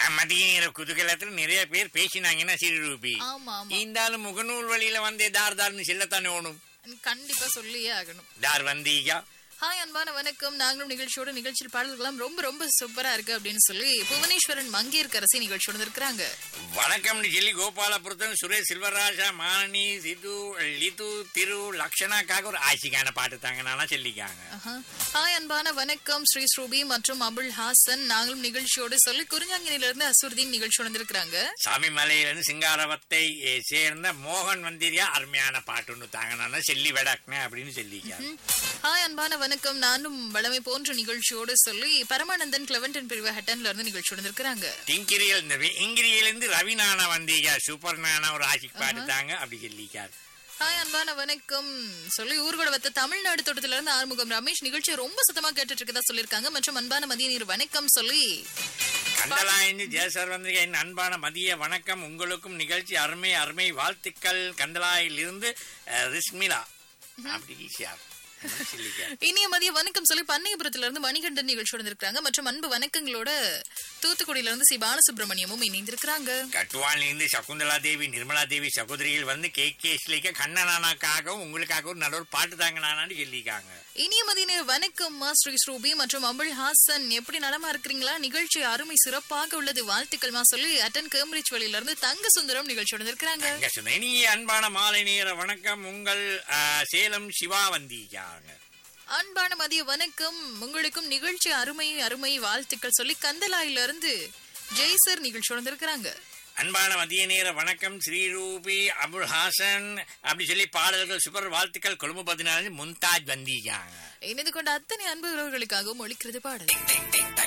மதிய நேர குதூகலத்துல நிறைய பேர் பேசினாங்கன்னா சிறுரூபி ஆமா ஆமா இருந்தாலும் முகநூல் வழியில வந்தே தார் தார்னு செல்லத்தானே ஓணும் கண்டிப்பா சொல்லியே ஆகணும் தார் வந்தீங்க ஹாய் அன்பான வணக்கம் நாங்களும் நிகழ்ச்சியோட நிகழ்ச்சியில் பாடல்கள்லாம் ரொம்ப ரொம்ப சூப்பரா இருக்கு அப்படின்னு சொல்லி புவனேஸ்வரன் மங்கேற்கரசி நிகழ்ச்சியோட இருக்கிறாங்க வணக்கம்னு சொல்லி கோபாலபுரத்தன் சுரேஷ் செல்வராஜா மானி சிது லிது திரு லக்ஷனாக்காக ஒரு ஆசிக்கான பாட்டு தாங்க நானா சொல்லிக்காங்க ஆஹா. ஹாய் அன்பான வணக்கம் ஸ்ரீ ஸ்ரூபி மற்றும் அபுல் ஹாசன் நாங்களும் நிகழ்ச்சியோடு சொல்லி குறிஞ்சாங்கினில இருந்து அசுர்தீன் நிகழ்ச்சி வந்திருக்கிறாங்க சாமி மலையிலிருந்து சிங்காரவத்தை எ, சேர்ந்த மோகன் வந்திரியா அருமையான பாட்டு ஒன்று தாங்க நானா செல்லி விடக்குனேன் அப்படின்னு சொல்லிக்காங்க ஹாய் அன்பான வணக்கம் நானும் வளமை போன்ற நிகழ்ச்சியோடு சொல்லி பரமானந்தன் கிளவன்டன் பிரிவு ஹட்டன்ல இருந்து நிகழ்ச்சி வந்திருக்கிறாங்க டிங்கிரியில் இந்த இங்கிரியிலிருந்து ரவி நானா வந்தீங்க சூப்பர் நானா ஒரு ஆசிக் பாட்டு தாங்க அப்படி சொல்லிக்காரு ஹாய் அன்பான வணக்கம் சொல்லி ஊர்கோட வத்த தமிழ்நாடு தோட்டத்துல இருந்து ஆறுமுகம் ரமேஷ் நிகழ்ச்சியை ரொம்ப சத்தமா கேட்டுட்டு இருக்கதா சொல்லியிருக்காங்க மற்றும் அன்பான மதிய நீர் வணக்கம் சொல்லி கந்தலாயின்னு ஜெயசர் வந்திருக்க என் அன்பான மதிய வணக்கம் உங்களுக்கும் நிகழ்ச்சி அருமை அருமை வாழ்த்துக்கள் கந்தலாயில் இருந்து ரிஸ்மிலா அப்படி ஈஸியா சொல்லிக்காரு இனிய மதிய வணக்கம் சொல்லி பண்ணையபுரத்துல இருந்து மணிகண்டன் நிகழ்ச்சி வந்திருக்காங்க மற்றும் அன்பு வணக்கங்களோட தூத்துக்குடியில இருந்து சி பாலசுப்ரமணியமும் இணைந்திருக்கிறாங்க கட்டுவானில் இருந்து சகுந்தலா தேவி நிர்மலா தேவி சகோதரிகள் வந்து கே கே ஸ்லிக்க கண்ணனானாக்காகவும் உங்களுக்காக ஒரு நல்ல ஒரு பாட்டு தாங்க நானான்னு சொல்லிக்காங்க இனிய மதிய நேர வணக்கம் மா ஸ்ரீ ஸ்ரூபி மற்றும் அம்புல் ஹாசன் எப்படி நலமா இருக்கிறீங்களா நிகழ்ச்சி அருமை சிறப்பாக உள்ளது வாழ்த்துக்கள் மா சொல்லி அட்டன் கேம்பிரிட்ஜ் வழியில இருந்து தங்க சுந்தரம் நிகழ்ச்சி வந்திருக்கிறாங்க அங்க சொன்ன இனிய அன்பான மாலை நேர வணக்கம் உங்கள் ஆ, சேலம் சிவா வந்திருக்காங்க அன்பான மதிய வணக்கம் உங்களுக்கும் நிகழ்ச்சி அருமை அருமை வாழ்த்துக்கள் சொல்லி கந்தலாயில இருந்து ஜெய்சர் நிகழ்ச்சி வந்திருக்கிறாங்க அன்பான மதிய நேர வணக்கம் ஸ்ரீரூபி அபுல் ஹாசன் அப்படி சொல்லி பாடல்கள் சூப்பர் வாழ்த்துக்கள் கொழும்பு பதினாலு மும்தாஜ் வந்திருக்காங்க இணைந்து கொண்ட அத்தனை அன்பு உறவுகளுக்காகவும் ஒழிக்கிறது பாடல்